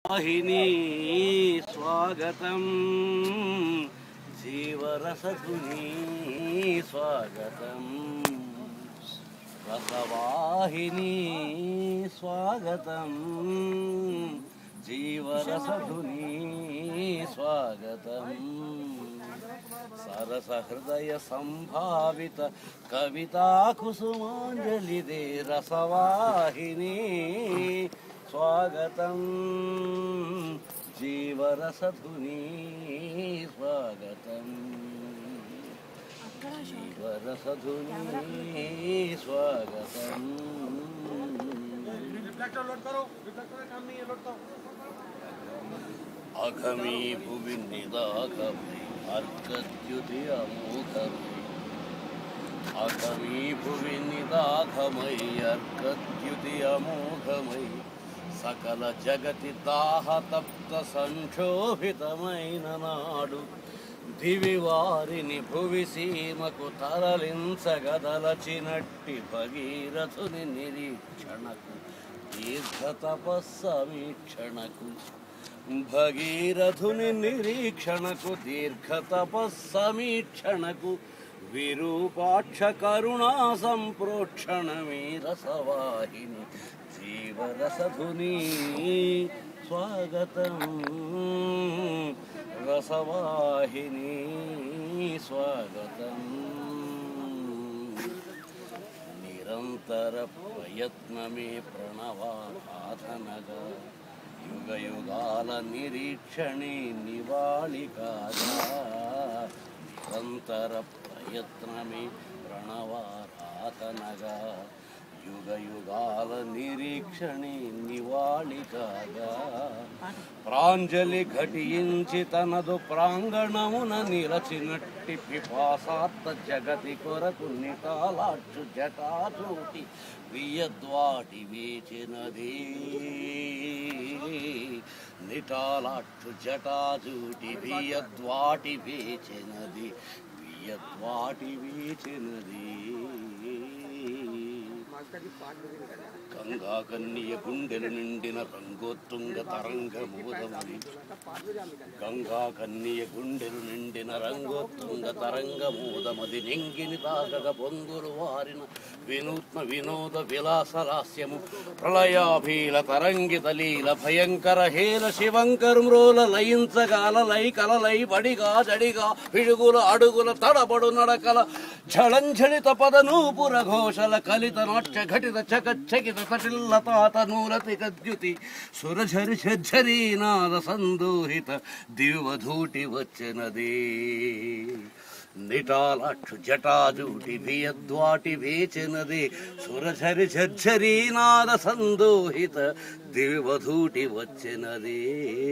రసవాహిని స్వాగతం జీవరసధుని స్వాగతం రసవాహిని స్వాగతం జీవరసధుని స్వాగతం సరసహృదయ సంభావిత కవితా కుసుమాంజలిదే రసవాహిని స్వాగతం జీవరసధుని స్వాగతం జీవరసధుని స్వాగతం అఘమీ భువి నిదాకమై అర్కద్యుతి అమోఘమై అఘమీ భువి నిదాఘమై అర్కద్యుతి అమోఘమై సకల జగతి దాహతప్త సంక్షోభితమైన నాడు దివి వారిని భువి సీమకు తరలించగదలచినట్టి భగీరథుని నిరీక్షణకు దీర్ఘ తపస్సమీక్షణకు భగీరథుని నిరీక్షణకు దీర్ఘ తపస్సమీక్షణకు విరూపాక్ష కరుణా సంప్రోక్షణమే రసవాహిని జీవరసధుని స్వాగతం రసవాహిని స్వాగతం నిరంతర ప్రయత్నమే ప్రణవాధానగా యుగ యుగాల నిరీక్షణే నివాళి కాగా నిరంతర ప్రయత్నమే ప్రణవారాధనగా యుగ యుగాల నిరీక్షణే నివాళి కాగా ప్రాంజలి ఘటించి తనదు ప్రాంగణమున నిరచినట్టి పిపాసాత్త జగతి కొరకు నిటాలాక్షు జటాచూటి వియద్వాటి వేచినది నిటాలాక్షు జటాజూటి వియద్వాటి వేచినది వియద్వాటి వేచినది గంగా కన్నియ గుండెలు నిండిన రంగోత్తుంగ తరంగమూదమని గంగా కన్నియ గుండెలు నిండిన రంగోత్తుంగ తరంగమూదమది నింగిని తాగగ పొంగులు వారిన వినూత్న వినోద విలాసలాస్యము ప్రళయాభీల తరంగిత లీల భయంకర హేల శివంకరు మ్రోల లయించగాల లై కలలై బడిగా జడిగా పిడుగుల అడుగుల తడబడు నడకల ఝళంఝళిత పదనూపుర ఘోషల కలిత నాట్య ఘటిత చకచకిత సటిల్ల తాత నూరతి గద్యుతి సురఝరి ఝరి నాద సందోహిత దివధూటి వచ్చినది నిటాలక్షు జటాజూటి వియద్వాటి వేచినది సురఝరి ఝరి నాద సందోహిత దివధూటి వచ్చినది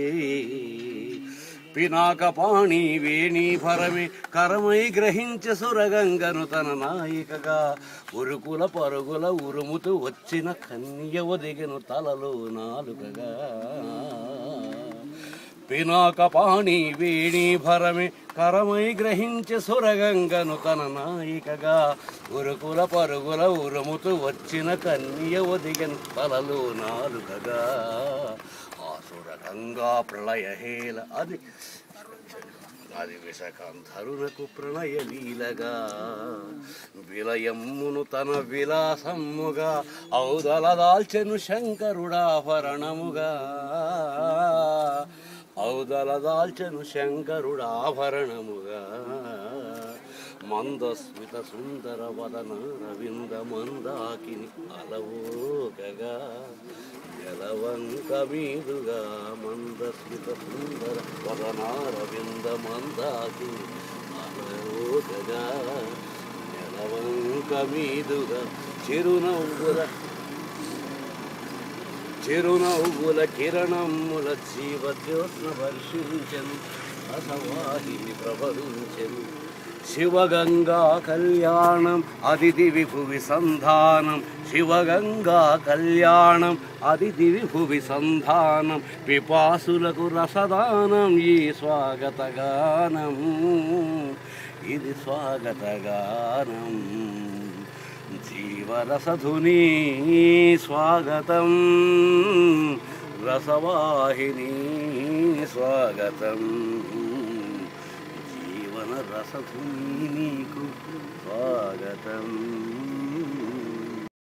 పినాకపాణి వేణి పరమే కరమై గ్రహించ సురగంగను తన నాయికగా ఉరుకుల పరుగుల ఉరుముతూ వచ్చిన కన్య ఒదిగెను తలలో నాలుకగా పినాకపాణి వేణి భరమే కరమై గ్రహించ సురగంగను తన నాయికగా ఉరుకుల పరుగుల ఉరుముతూ వచ్చిన కన్య ఒదిగెను తలలో నాలుకగా ఆసుర గంగా ప్రళయహేల అది అది విషకంధరునకు ప్రళయ లీలగా విలయమ్మును తన విలాసమ్ముగా ఔదల దాల్చెను శంకరుడాభరణముగా ఔదల దాల్చెను శంకరుడాభరణముగా మందస్మిత సుందర వదన రవింద మందాకిని అలవోగగా జలవంక మీదుగా మందస్మిత సుందర వదన రవింద మందాకిని అలవోగగా జలవంక మీదుగా చిరునవ్వుల చిరునవ్వుల కిరణముల జీవజ్యోత్న వర్షించను రసవాహిని ప్రభవించను శివగంగా కళ్యాణం అదితి విభువి సంధానం శివగంగా కళ్యాణం అదితి విభువి సంధానం పిపాసులకు రసదానం ఈ స్వాగతగానం ఇది స్వాగతగానం జీవరసధుని స్వాగతం రసవాహిని స్వాగతం జీవన రసధుని నీకు స్వాగతం